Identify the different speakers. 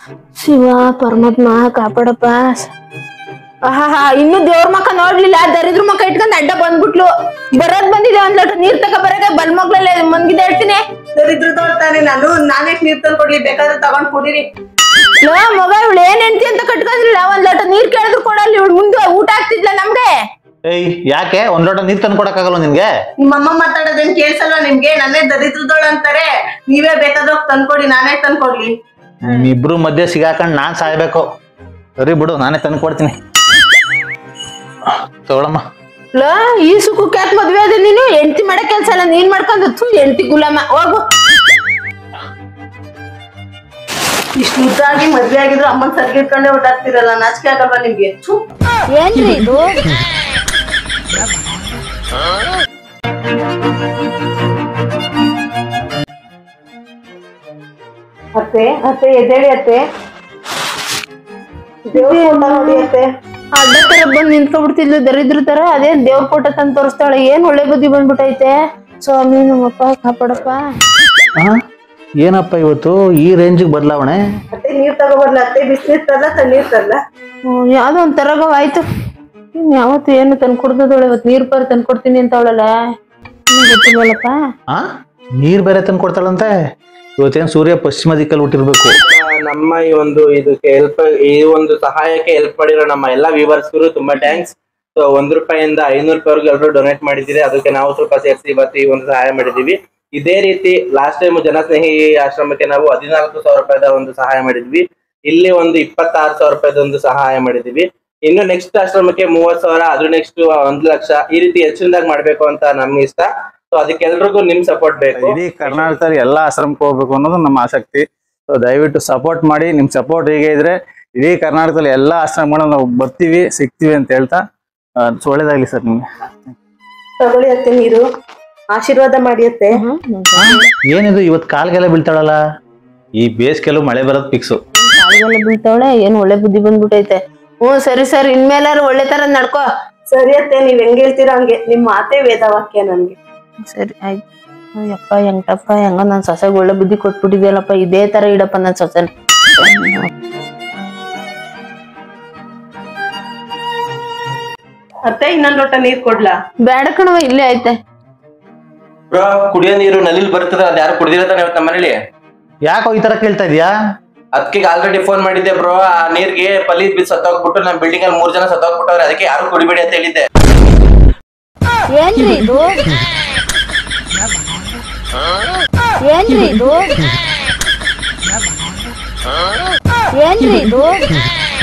Speaker 1: ಶಿವ ಪರಮಾತ್ಮ ಕಾಪಾಡಪ್ಪ ಆಹಾ ಇನ್ನು ದೇವ್ರ ಮಕ್ಕ ನೋಡ್ಲಿಲ್ಲ ದರಿದ್ರ ಮಕ್ಕ ಇಟ್ಕೊಂಡ್ ಅಡ್ಡ ಬಂದ್ಬಿಟ್ಲು ಬರೋದ್ ಬಂದಿದೆ ಒಂದ್ ಲೋಟ ನೀರ್ ತಕ ಬರಕ ಬಲ್ ಮಗ್ಳಲ್ಲ ಮನ್ಗಿದೆ ಹೇಳ್ತೀನಿ
Speaker 2: ಇದ್ರು ತಾನೆ ನಾನು ನಾನೇ ನೀರ್ ತಂದು ಕೊಡ್ಲಿ ಬೇಕಾದ್ರೆ ತಗೊಂಡ್ ಕುಡೀರಿ
Speaker 1: ಲೋ ಮಗ ಇವಳು ಏನ್ ಹೆಂಡ್ತಿ ಅಂತ ಕಟ್ಕೊಂಡ್ರಿಲ್ಲ ಒಂದ್ ಲೋಟ ನೀರ್ ಕೇಳಿದ್ರು ಕೊಡಲ್ಲ ಇವಳು ಮುಂದೆ ಊಟ ಆಗ್ತಿದ್ಲ ನಮ್ಗೆ
Speaker 3: ಏಯ್ ಯಾಕೆ ಒಂದ್ ಲೋಟ ನೀರ್ ತಂದು ಕೊಡಕ್ಕಾಗಲ್ಲ ನಿನ್ಗೆ
Speaker 2: ನಿಮ್ಮಮ್ಮ ಮಾತಾಡೋದೇನ್ ಕೇಳ್ಸಲ್ವಾ ನಿಮ್ಗೆ ನನ್ನೇ ದರಿದ್ರದೋಳು ಅಂತಾರೆ ನೀವೇ ಬೇಕಾದ್ರೆ ಹೋಗ್ ತಂದ್ಕೊಡಿ ನಾನೇ ತಂದ್ಕೊಡ್ಲಿ
Speaker 3: ನಿಮ್ಮಿಬ್ರು ಮಧ್ಯೆ ಸಿಗಾಕೊಂಡ್ ನಾನ್ ಸಾಯ್ಬೇಕು ಸರಿ ಬಿಡು ನಾನೇ ತಂದು ಕೊಡ್ತೀನಿ ತಗೊಳಮ್ಮ
Speaker 1: ಲೋ ಈ ಸುಖಕ್ಕೆ ಯಾಕೆ ಮದ್ವೆ ಅದ ನೀನು ಹೆಂಡ್ತಿ ಮಾಡೋ ಕೆಲ್ಸ ಎಲ್ಲ ನೀನ್ ಮಾಡ್ಕೊಂಡು ಥು ಹೆಂಡ್ತಿ ಗುಲಾಮ ಹೋಗು
Speaker 2: ಇಷ್ಟು ಮುದ್ದಾಗಿ ಮದ್ವೆ ಆಗಿದ್ರು ಅಮ್ಮನ್ ಸರ್ಗಿಟ್ಕೊಂಡೇ ಓಡಾಡ್ತಿರಲ್ಲ ನಾಚಿಕೆ ಆಗಲ್ವಾ ನಿಮ್ಗೆ ಥು.
Speaker 1: ಏನ್ರಿ ಇದು
Speaker 2: ಅತ್ತೆ ಅತ್ತೆ ಎದ್ದೇಳಿ ಅತ್ತೆ ದೇವ್ರ ಫೋಟೋ ನೋಡಿ ಅತ್ತೆ
Speaker 1: ಅಡ್ಡ ತರ ಬಂದ್ ನಿಂತ್ಕೊಬಿಡ್ತಿದ್ಲು ದರಿದ್ರ ತರ ಅದೇ ದೇವ್ರ ಫೋಟೋ ತಂದ್ ತೋರಿಸ್ತಾಳೆ ಏನ್ ಒಳ್ಳೆ ಬುದ್ಧಿ ಬಂದ್ಬಿಟ್ಟೈತೆ ಸ್ವಾಮಿ ನಮ್ಮಪ್ಪ ಕಾಪಾಡಪ್ಪ
Speaker 3: ಹಾ ಏನಪ್ಪ ಇವತ್ತು ಈ ರೇಂಜಿಗೆ ಬದಲಾವಣೆ
Speaker 2: ಅತ್ತೆ ನೀರ್ ತಗೋಬರ್ಲ ಅತ್ತೆ ಬಿಸಿನೀರ್ ತರಲ್ಲ ತಣ್ಣೀರ್ ತರಲ್ಲ
Speaker 1: ಹ್ಮ್, ಯಾವ್ದೋ ಒಂದ್ ತರಗವ ಆಯ್ತು ಇನ್ ಯಾವತ್ತು ಏನು ತಂದ್ ಕೊಡ್ದದವಳು ಇವತ್ತು ನೀರ್ ಪರ್ ತಂದ್ ಕೊಡ್ತೀನಿ ಅಂತ ಅವಳಲ್ಲ ಗೊತ್ತಿಲ್ವಲ್ಲಪ್ಪ
Speaker 3: ಹಾ ನೀರ್ ಬೇರೆ ತಂದು ಕೊಡ್ತಾಳಂತೆ ಇವತ್ತೇನ್ ಸೂರ್ಯ ಪಶ್ಚಿಮ ದಿಕ್ಕಲ್ಲಿ ಹುಟ್ಟಿರ್ಬೇಕು
Speaker 4: ನಮ್ಮ ಈ ಒಂದು ಇದಕ್ಕೆ ಹೆಲ್ಪ್ ಈ ಒಂದು ಸಹಾಯಕ್ಕೆ ಹೆಲ್ಪ್ ಮಾಡಿರೋ ನಮ್ಮ ಎಲ್ಲಾ ವ್ಯೂವರ್ಸ್ಗೂ ತುಂಬಾ ಥ್ಯಾಂಕ್ಸ್ ಸೊ ಒಂದ್ ರೂಪಾಯಿಂದ ಐನೂರು ರೂಪಾಯಿವರೆಗೂ ಎಲ್ಲರೂ ಡೊನೇಟ್ ಮಾಡಿದ್ದೀರಿ ಅದಕ್ಕೆ ನಾವು ಸ್ವಲ್ಪ ಸೇರಿಸಿ ಇವತ್ತು ಈ ಒಂದು ಸಹಾಯ ಮಾಡಿದೀವಿ ಇದೇ ರೀತಿ ಲಾಸ್ಟ್ ಟೈಮ್ ಜನಸ್ನೇಹಿ ಆಶ್ರಮಕ್ಕೆ ನಾವು ಹದಿನಾಲ್ಕು ಸಾವಿರ ರೂಪಾಯಿದ ಒಂದು ಸಹಾಯ ಮಾಡಿದ್ವಿ ಇಲ್ಲಿ ಒಂದು ಇಪ್ಪತ್ತಾರು ಸಾವಿರ ರೂಪಾಯಿದ ಒಂದು ಸಹಾಯ ಮಾಡಿದ್ವಿ ಇನ್ನು ನೆಕ್ಸ್ಟ್ ಆಶ್ರಮಕ್ಕೆ ಮೂವತ್ ಸಾವಿರ ಅದ್ರ ನೆಕ್ಸ್ಟ್ ಒಂದ್ ಲಕ್ಷ ಈ ರೀತಿ ಹೆಚ್ಚಿನದಾಗಿ ಮಾಡ್ಬೇಕು ಅಂತ ನಮ್ಗೆ ಇಷ್ಟ ಸೊ ಅದಕ್ಕೆಲ್ರಿಗೂ ನಿಮ್ ಸಪೋರ್ಟ್ ಬೇಕು
Speaker 3: ಇಡೀ ಕರ್ನಾಟಕದಲ್ಲಿ ಎಲ್ಲಾ ಆಶ್ರಮಕ್ಕೆ ಹೋಗ್ಬೇಕು ಅನ್ನೋದು ನಮ್ಮ ಆಸಕ್ತಿ ಸೊ ದಯವಿಟ್ಟು ಸಪೋರ್ಟ್ ಮಾಡಿ ನಿಮ್ ಸಪೋರ್ಟ್ ಹೀಗೆ ಇದ್ರೆ ಇಡೀ ಕರ್ನಾಟಕದಲ್ಲಿ ಎಲ್ಲಾ ಆಶ್ರಮಗಳು ನಾವು ಬರ್ತೀವಿ ಸಿಗ್ತೀವಿ ಅಂತ ಹೇಳ್ತಾ ಆ, ಸೊ ಒಳ್ಳೇದಾಗ್ಲಿ ಸರ್ ನಿಮ್ಗೆ
Speaker 2: ತಗೊಳ್ಳಿ ಅತ್ತೆ ನೀರು ಆಶೀರ್ವಾದ ಮಾಡಿ ಅತ್ತೆ
Speaker 3: ಏನಿದು ಇವತ್ತು ಕಾಲ್ಗೆಲ್ಲ ಬೀಳ್ತಾಳಲ್ಲ ಈ ಬೇಸಿಗೆಲ್ಲೂ ಮಳೆ ಬರೋದು ಫಿಕ್ಸು
Speaker 1: ಕಾಲಿಗೆಲ್ಲ ಬೀಳ್ತಾವಳೆ ಏನ್ ಒಳ್ಳೆ ಬುದ್ಧಿ ಬಂದ್ಬಿಟ್ಟೈತೆ ಹ್ಞೂ ಸರಿ ಸರಿ ಇನ್ಮೇಲಾರು ಒಳ್ಳೆ ತರ ನಡ್ಕೋ
Speaker 2: ಸರಿ ಅತ್ತೆ ನೀವ್ ಹೆಂಗ್ ಹೇಳ್ತೀರಾ ಹಂಗೆ ನಿಮ್ ಮಾತೇ ವೇದವಾಕ್ಯ ನನ್ಗೆ
Speaker 1: ಸರಿ ಆಯ್ತು ಅಯ್ಯಪ್ಪ ಹೆಂಗಪ್ಪ ಹೆಂಗ ನನ್ ಸೊಸೆಗೆ ಒಳ್ಳೆ ಬುದ್ಧಿ ಕೊಟ್ಬಿಟ್ಟಿದ್ಯಲ್ಲಪ್ಪ ಇದೇ ತರ ಇಡಪ್ಪ ನನ್ ಸೊಸೆನ
Speaker 2: ಅತ್ತೆ ಇನ್ನೊಂದ್ ಲೋಟ ನೀರ್ ಕೊಡ್ಲಾ
Speaker 1: ಬೇಡ ಕಣವ ಇಲ್ಲೇ ಐತೆ
Speaker 4: ಬ್ರೋ ಕುಡಿಯೋ ನೀರು ನಲ್ಲಿ ಬರ್ತದ ಅದ್ ಯಾರು ಕುಡ್ದಿರತ್ತಾನೆ ಇವತ್ತು ನಮ್ಮ ಮನೇಲಿ
Speaker 3: ಯಾಕೋ ಈ ತರ ಕೇಳ್ತಾ ಇದೀಯಾ
Speaker 4: ಅದಕ್ಕೆ ಆಲ್ರೆಡಿ ಫೋನ್ ಮಾಡಿದ್ದೆ ಬ್ರೋ ಆ ನೀರ್ಗೆ ಪಲ್ಲಿ ಬಿದ್ದು ಸತ್ತೋಗ್ಬಿಟ್ಟು ನಮ್ಮ ಬಿಲ್ಡಿಂಗ್ ಅಲ್ಲಿ ಮೂರ್ ಜನ ಸತ್ತೋಗ್ಬಿಟ್ಟವ್ರೆ ಅದಕ್ಕೆ ಯಾರು ಕುಡಿಬೇಡಿ ಅಂತ ಹೇಳಿದ್ದೆ
Speaker 5: ಏನ್ರಿ ಇದು ಏನ್ರಿ ಇದು ಏನ್ರಿ ಇದು